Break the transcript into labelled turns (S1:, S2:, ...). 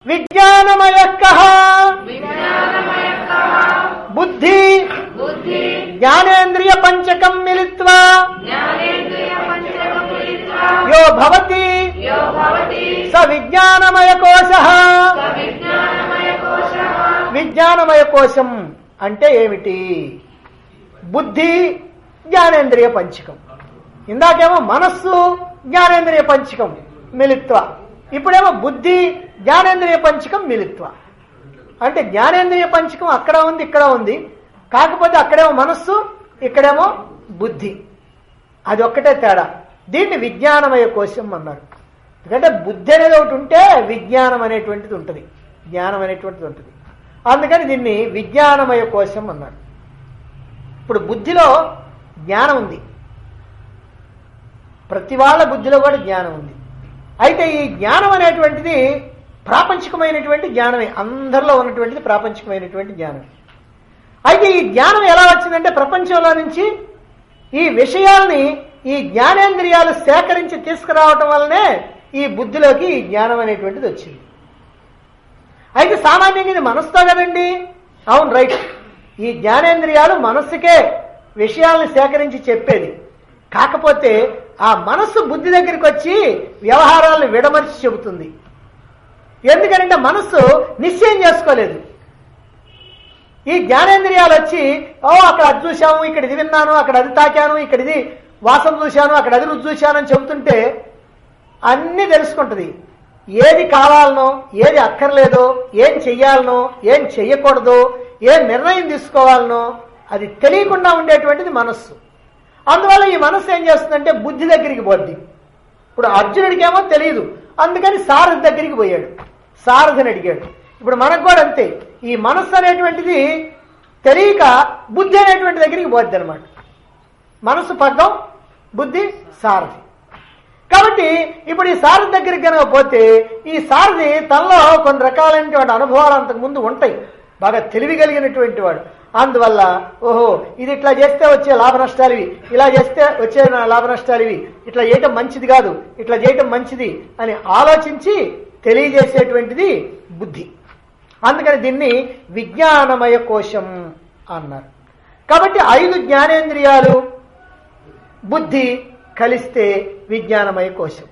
S1: విజ్ఞానమయ బుద్ధి
S2: బుద్ధి
S1: జ్ఞానేంద్రియ పంచకం మిలిత్వా
S2: జ్ఞానేంద్రియ పంచకం మిలిత్వా
S1: యో భవతి
S2: యో భవతి
S1: స విజ్ఞానమయ కోశ
S2: స విజ్ఞానమయ కోశః
S1: విజ్ఞానమయ కోశం అంటే ఏమిటి బుద్ధి జ్ఞానేంద్రియ పంచకం ఇందాకేమో మనస్సు జ్ఞానేంద్రియ పంచకం మిలిత్వ ఇప్పుడేమో బుద్ధి జ్ఞానేంద్రియ పంచకం మిలిత్వ అంటే జ్ఞానేంద్రియ పంచకం అక్కడ ఉంది ఇక్కడ ఉంది కాకపోతే అక్కడేమో మనస్సు ఇక్కడేమో బుద్ధి అది ఒక్కటే తేడా దీన్ని విజ్ఞానమయ కోశం అన్నారు ఎందుకంటే బుద్ధి అనేది ఒకటి ఉంటే విజ్ఞానం అనేటువంటిది ఉంటుంది జ్ఞానం అనేటువంటిది ఉంటుంది అందుకని దీన్ని విజ్ఞానమయ కోశం అన్నారు ఇప్పుడు బుద్ధిలో జ్ఞానం ఉంది ప్రతి వాళ్ళ బుద్ధిలో కూడా జ్ఞానం ఉంది అయితే ఈ జ్ఞానం అనేటువంటిది ప్రాపంచికమైనటువంటి జ్ఞానమే అందరిలో ఉన్నటువంటిది ప్రాపంచికమైనటువంటి జ్ఞానం అయితే ఈ జ్ఞానం ఎలా వచ్చిందంటే ప్రపంచంలో నుంచి ఈ విషయాల్ని ఈ జ్ఞానేంద్రియాలు సేకరించి తీసుకురావటం వల్లనే ఈ బుద్ధిలోకి ఈ జ్ఞానం అనేటువంటిది వచ్చింది అయితే సామాన్యంగా ఇది మనసుతో కదండి అవును రైట్ ఈ జ్ఞానేంద్రియాలు మనస్సుకే విషయాలను సేకరించి చెప్పేది కాకపోతే ఆ మనస్సు బుద్ధి దగ్గరికి వచ్చి వ్యవహారాలను విడమర్చి చెబుతుంది ఎందుకంటే మనస్సు నిశ్చయం చేసుకోలేదు ఈ జ్ఞానేంద్రియాలు వచ్చి ఓ అక్కడ అది చూశాము ఇక్కడ ఇది విన్నాను అక్కడ అది తాకాను ఇక్కడ ఇది వాసన చూశాను అక్కడ అది రుచి చూశాను అని చెబుతుంటే అన్నీ తెలుసుకుంటది ఏది కావాలనో ఏది అక్కర్లేదో ఏం చెయ్యాలనో ఏం చెయ్యకూడదో ఏం నిర్ణయం తీసుకోవాలనో అది తెలియకుండా ఉండేటువంటిది మనస్సు అందువల్ల ఈ మనస్సు ఏం చేస్తుందంటే బుద్ధి దగ్గరికి పోద్ది ఇప్పుడు అర్జునుడికేమో తెలియదు అందుకని సారథి దగ్గరికి పోయాడు సారథిని అడిగాడు ఇప్పుడు మనకు కూడా అంతే ఈ మనస్సు అనేటువంటిది తెలియక బుద్ధి అనేటువంటి దగ్గరికి పోద్ది అనమాట మనస్సు పగ్గం బుద్ధి సారథి కాబట్టి ఇప్పుడు ఈ సారథి దగ్గరికి కనుక పోతే ఈ సారథి తనలో కొన్ని రకాలైనటువంటి అనుభవాలు అంతకు ముందు ఉంటాయి బాగా తెలివి కలిగినటువంటి వాడు అందువల్ల ఓహో ఇది ఇట్లా చేస్తే వచ్చే లాభ నష్టాలు ఇవి ఇలా చేస్తే వచ్చే నా- లాభ నష్టాలు ఇవి ఇట్లా చేయటం మంచిది కాదు ఇట్లా చేయటం మంచిది అని ఆలోచించి తెలియజేసేటువంటిది బుద్ధి అందుకని దీన్ని విజ్ఞానమయ కోశం అన్నారు కాబట్టి ఐదు జ్ఞానేంద్రియాలు బుద్ధి కలిస్తే విజ్ఞానమయ కోశం